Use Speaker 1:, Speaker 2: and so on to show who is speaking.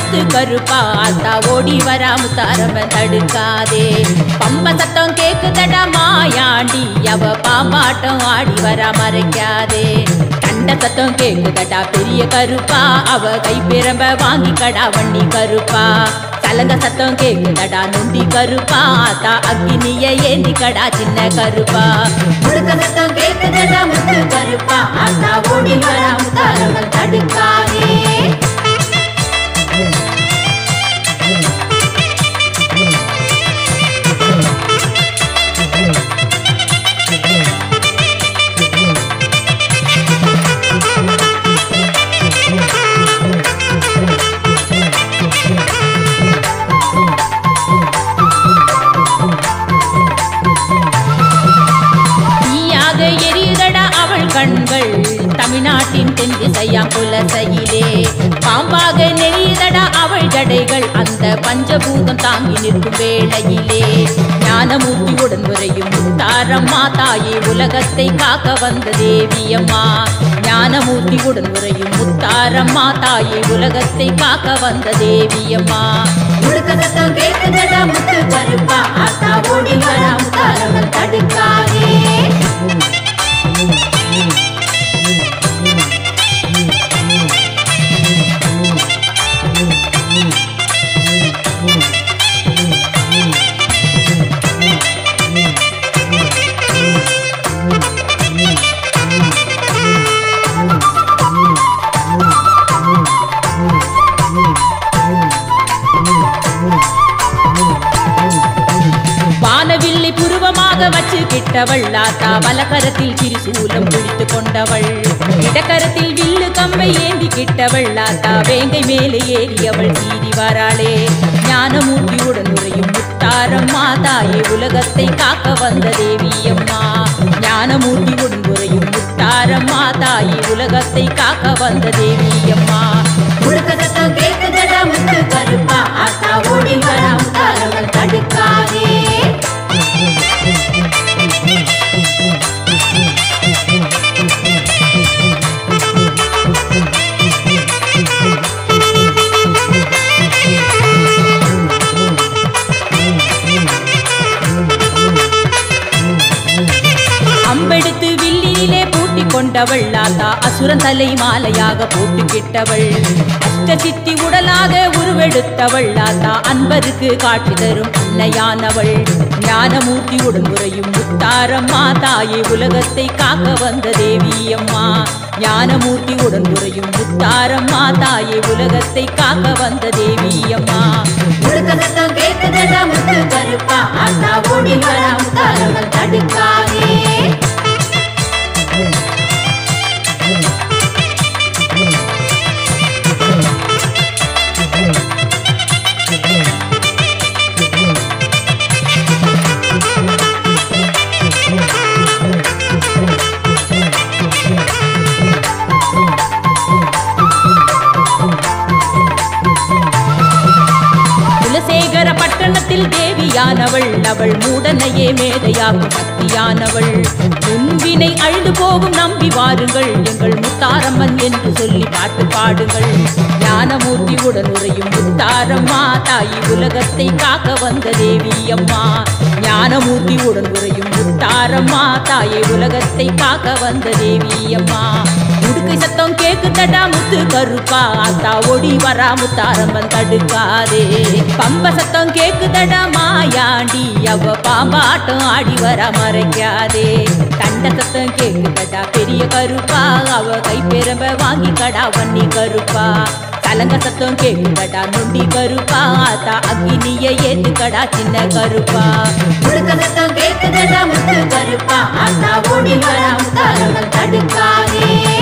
Speaker 1: முத்து கருப்பா ஆத்தா ஓடி வரா முத்தாரம்மன் தடுக்காதே பம்ப சத்தம் கேக்குதடா மாயாண்டி அவ பாம்பாட்டம் ஆடி வரா மறைக்காதே கண்ட சத்தம் கேக்குதடா பெரிய கருப்பா அவ கை பிரம்ப வாங்கி கடா வண்டி கருப்பா கலங்க சத்தம் கேக்குதடா நொண்டி கருப்பா ஆத்தா அக்னிய ஏந்தி கடா சின்ன கருப்பா முழுக்க சத்தம் கேக்குதடா முத்து கருப்பா ஆத்தா ஓடி வரா முத்தாரம்மன் தடுக்காதே தீயாக எரியுதடா அவள் கண்கள் தமிழ்நாட்டின் தென் திசையாம் புலசையிலே பாம்பாக நெறியுதடா அவள் ஜடைகள் அந்த பஞ்சபூதம் தாங்கி நிற்கும் வேளையிலே ஞானமூர்த்தியுடன் உரையும் முத்தாரம்மா தாயே உலகத்தை காக்க வந்த தேவியம்மா ஞானமூர்த்தியுடன் உரையும் முத்தாரம்மா தாயே உலகத்தை காக்க வந்த தேவியம்மா முழுக்க சத்தம் கேட்குதடா முத்து கருப்பா ஆத்தா ஓடி வரா முத்தாரம்மன் தடுக்காதே வானவில்லை புருவமாக வச்சு கிட்டவள் ஆத்தா வலக்கரத்தில் திரிசூலம் பிடித்து கொண்டவள் இடக்கரத்தில் வில்லு கம்பை ஏந்தி கிட்டவள் ஆத்தா வேங்கை மேலே ஏறியவள் சீறி வராளே ஞானமூர்த்தியுடன் உரையும் முத்தாரம் மாதாயே உலகத்தை காக்க வந்த தேவியம்மா ஞானமூர்த்தியுடன் உரையும் முத்தாரம் மாதாயே உலகத்தை காக்க வந்த தேவியம்மா முழுக்க சத்தம் கேக்குதடா முத்து கருப்பா ஆத்தா ஓடி வரா முத்தாரவன் தடுக்காதே அம்பெடுத்து வில்லியிலே பூட்டி கொண்டவள் ஆத்தா அசுரன் தலை மாலையாக போட்டு கிட்டவள் அஷ்ட சித்தி உடலாக உருவெடுத்தவள் ஆத்தா அன்பருக்கு காட்சி தரும் அன்னையானவள் ஞானமூர்த்தியுடன் உரையும் முத்தாரம் மாதாயே உலகத்தை காக்க வந்த தேவியம்மா ஞானமூர்த்தியுடன் உரையும் முத்தாரம் மாதாயே உலகத்தை காக்க வந்த தேவியம்மா முழுக்க சத்தம் கேட்குதடா முத்து கருப்பா ஆத்தா ஓடி வரா முத்தாரம்மன் தடுக்காதே குலசேகர பட்டணத்தில் தேவியானவள் அவள் மூடனையே மேதையாகும் சக்தியானவள் முன்வினை அழிந்து போகும் நம்பி வாருங்கள் எங்கள் முத்தாரம்மன் என்று சொல்லி பாட்டு பாடுங்கள் ஞானமூர்த்தியுடன் உரையும் முத்தாரம்மா தாயி உலகத்தை காக்க வந்த தேவியம்மா ஞானமூர்த்தியுடன் உரையும் முத்தாரம்மா தாயை உலகத்தை காக்க வந்த தேவியம்மா உடுக்கை சத்தம் கேக்குதடா முத்து கருப்பா ஆத்தா ஓடி வரா முத்தாரம்மன் தடுக்காதே பம்ப சத்தம் கேக்குதடா மாயாண்டி அவ பாம்பாட்டம் ஆடி வரா மறைக்காதே தண்ட சத்தம் கேக்குதடா பெரிய கருப்பா அவ கை பெரும்ப வாங்கி கடா வன்னி கருப்பா கலங்க சத்தம் கேக்குதடா நொண்டி கருப்பா ஆத்தா அக்னிய ஏத்துக்கடா சின்ன கருப்பா முழுக்க சத்தம் கேக்குதடா முத்து கருப்பா ஆத்தா ஓடி வரா முத்தாரம்மன் தடுக்காதே